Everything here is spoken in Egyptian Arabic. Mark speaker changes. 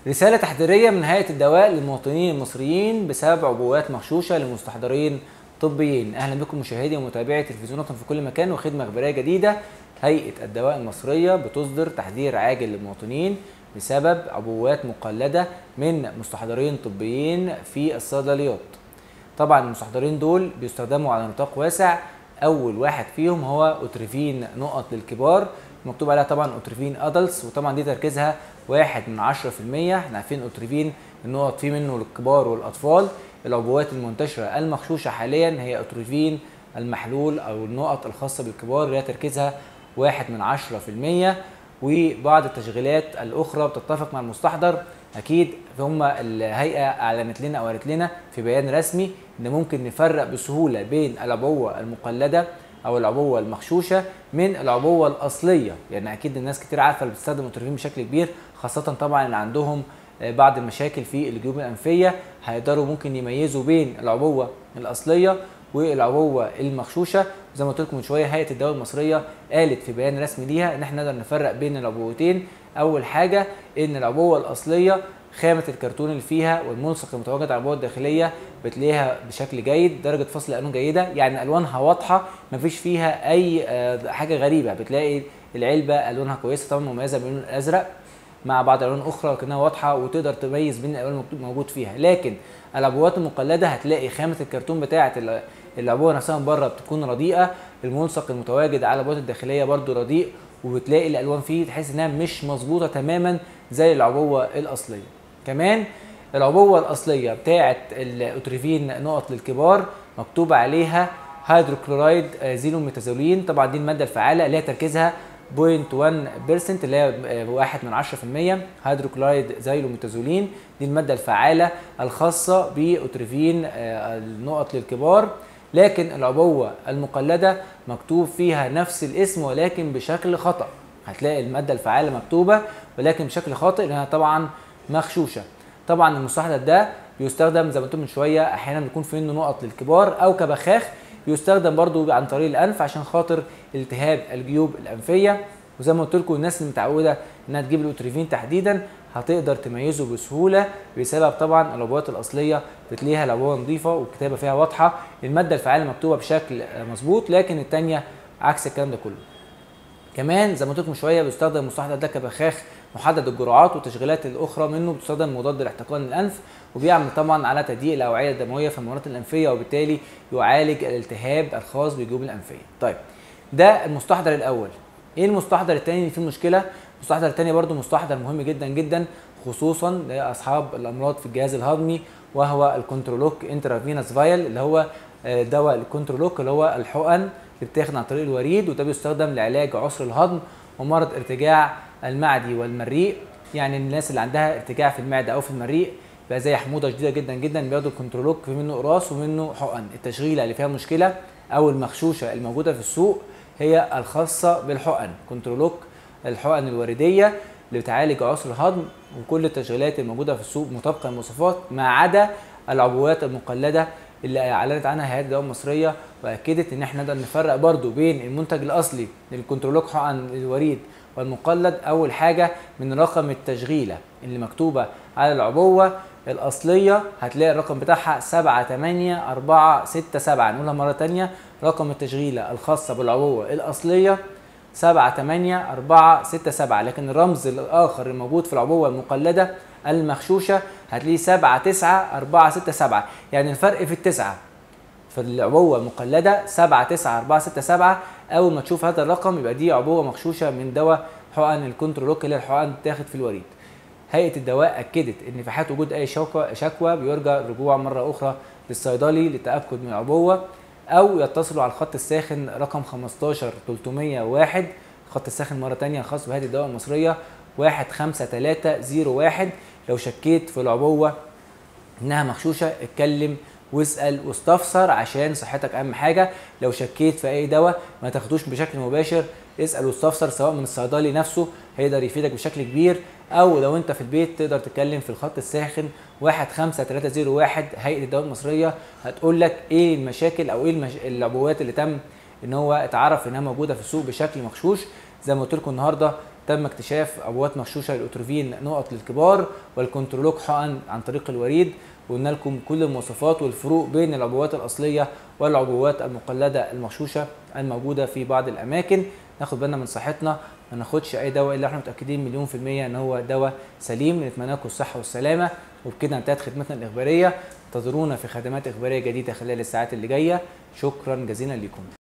Speaker 1: رسالة تحذيرية من هيئة الدواء للمواطنين المصريين بسبب عبوات مغشوشة لمستحضرين طبيين أهلا بكم مشاهدي ومتابعي تلفزيونات في كل مكان وخدمة إخبارية جديدة هيئة الدواء المصرية بتصدر تحذير عاجل للمواطنين بسبب عبوات مقلدة من مستحضرين طبيين في الصيدليات طبعا المستحضرين دول بيستخدموا على نطاق واسع اول واحد فيهم هو اوتريفين نقط للكبار مكتوب عليها طبعا اوتريفين ادلتس وطبعا دي تركيزها واحد من عشرة في المية احنا عارفين اوتريفين النقط فيه منه للكبار والاطفال العبوات المنتشرة المخشوشة حاليا هي اوتريفين المحلول او النقط الخاصة بالكبار اللي هي تركيزها واحد من عشرة في المية وبعض التشغيلات الاخرى بتتفق مع المستحضر اكيد هم الهيئه اعلنت لنا او قالت لنا في بيان رسمي ان ممكن نفرق بسهوله بين العبوه المقلده او العبوه المخشوشه من العبوه الاصليه يعني اكيد الناس كتير عارفه اللي بتستخدم اوتريفين بشكل كبير خاصه طبعا اللي عندهم بعض المشاكل في الجيوب الانفيه هيقدروا ممكن يميزوا بين العبوه الاصليه والعبوه المغشوشه زي ما قلت لكم من شويه هيئه الدواء المصريه قالت في بيان رسمي ليها ان احنا نقدر نفرق بين العبوتين اول حاجه ان العبوه الاصليه خامه الكرتون اللي فيها والملصق المتواجد على العبوه الداخليه بتلاقيها بشكل جيد درجه فصل الالوان جيده يعني الوانها واضحه مفيش فيها اي حاجه غريبه بتلاقي العلبه الوانها كويسه طبعا مميزه باللون الازرق مع بعض الالوان الاخرى لكنها واضحه وتقدر تميز بين الالوان الموجود فيها لكن العبوات المقلده هتلاقي خامه الكرتون بتاعه العبوه نفسها من بره بتكون رديئه الملصق المتواجد على العبوات الداخليه برده رديء وبتلاقي الالوان فيه تحس انها مش مظبوطه تماما زي العبوه الاصليه كمان العبوه الاصليه بتاعه الاوتريفين نقط للكبار مكتوب عليها هيدروكلورايد زيرو ميتازولين طبعا دي الماده الفعاله اللي هي تركيزها 0.1% اللي هي 1 من 10% هيدروكلورايد زيرو ميتازولين دي الماده الفعاله الخاصه باوتريفين النقط للكبار لكن العبوه المقلده مكتوب فيها نفس الاسم ولكن بشكل خطا هتلاقي الماده الفعاله مكتوبه ولكن بشكل خاطئ لانها طبعا مغشوشه طبعا المستحضر ده بيستخدم زي ما قلت من شويه احيانا بيكون في منه نقط للكبار او كبخاخ بيستخدم برضو عن طريق الانف عشان خاطر التهاب الجيوب الانفيه وزي ما قلت لكم الناس اللي متعوده انها تجيب الاوتريفين تحديدا هتقدر تميزه بسهوله بسبب طبعا العبوات الاصليه بتلاقيها العبوه نظيفه والكتابه فيها واضحه الماده الفعاله مكتوبه بشكل مظبوط لكن الثانيه عكس الكلام ده كله كمان زي ما قلت لكم شويه بيستخدم المستحضر ده كبخاخ محدد الجرعات والتشغيلات الاخرى منه بتستخدم مضاد لاحتقان الانف وبيعمل طبعا على تضييق الاوعيه الدمويه في الممرات الانفيه وبالتالي يعالج الالتهاب الخاص بالجيوب الانفيه. طيب ده المستحضر الاول. ايه المستحضر الثاني اللي فيه مشكله؟ المستحضر الثاني برده مستحضر مهم جدا جدا خصوصا لاصحاب الامراض في الجهاز الهضمي وهو الكنترولوك انترافينوس فايل اللي هو دواء الكنترولوك اللي هو الحقن اللي بتاخد عن طريق الوريد وده بيستخدم لعلاج عسر الهضم ومرض ارتجاع المعدي والمريء يعني الناس اللي عندها ارتجاع في المعده او في المريء بقى زي حموضه شديده جدا جدا بياخدوا الكنترولوك في منه قراص ومنه حقن التشغيله اللي فيها مشكله او المغشوشه الموجوده في السوق هي الخاصه بالحقن كنترولوك الحقن الورديه اللي بتعالج عسر الهضم وكل التشغيلات الموجوده في السوق مطابقه للمواصفات ما عدا العبوات المقلده اللي اعلنت عنها هيئه الدواء المصريه واكدت ان احنا نقدر نفرق برضو بين المنتج الاصلي للكنترولوك حقن الوريد والمقلد اول حاجه من رقم التشغيله اللي مكتوبه على العبوه الاصليه هتلاقي الرقم بتاعها 78467 نقولها مره ثانيه رقم التشغيله الخاصه بالعبوه الاصليه 78467 لكن الرمز الاخر الموجود في العبوه المقلده المغشوشه هتلاقيه 79467 يعني الفرق في التسعه في العبوه المقلده 79467 اول ما تشوف هذا الرقم يبقى دي عبوه مغشوشه من دواء حقن الكنترولوك اللي هي الحقن بتاخد في الوريد هيئه الدواء اكدت ان في حاله وجود اي شكوى شكوى بيرجى الرجوع مره اخرى للصيدلي للتاكد من العبوه او يتصلوا على الخط الساخن رقم 15 301 الخط الساخن مره ثانيه الخاص بهيئه الدواء المصريه 15301 لو شكيت في العبوه انها مغشوشه اتكلم واسال واستفسر عشان صحتك اهم حاجه لو شكيت في اي دواء ما تاخدوش بشكل مباشر اسال واستفسر سواء من الصيدلي نفسه هيقدر يفيدك بشكل كبير او لو انت في البيت تقدر تتكلم في الخط الساخن 15301 هيئه الدواء المصريه هتقول لك ايه المشاكل او ايه المش... العبوات اللي تم ان هو اتعرف انها موجوده في السوق بشكل مغشوش زي ما قلت لكم النهارده تم اكتشاف عبوات مغشوشه للاتروفين نقط للكبار والكنترولوك حقن عن طريق الوريد وقلنا لكم كل المواصفات والفروق بين العبوات الاصليه والعبوات المقلده المغشوشه الموجوده في بعض الاماكن ناخد بالنا من صحتنا ما ناخدش اي دواء الا احنا متاكدين مليون في الميه ان هو دواء سليم نتمنى لكم الصحه والسلامه وبكده انتهت خدمتنا الاخباريه انتظرونا في خدمات اخباريه جديده خلال الساعات اللي جايه شكرا جزيلا لكم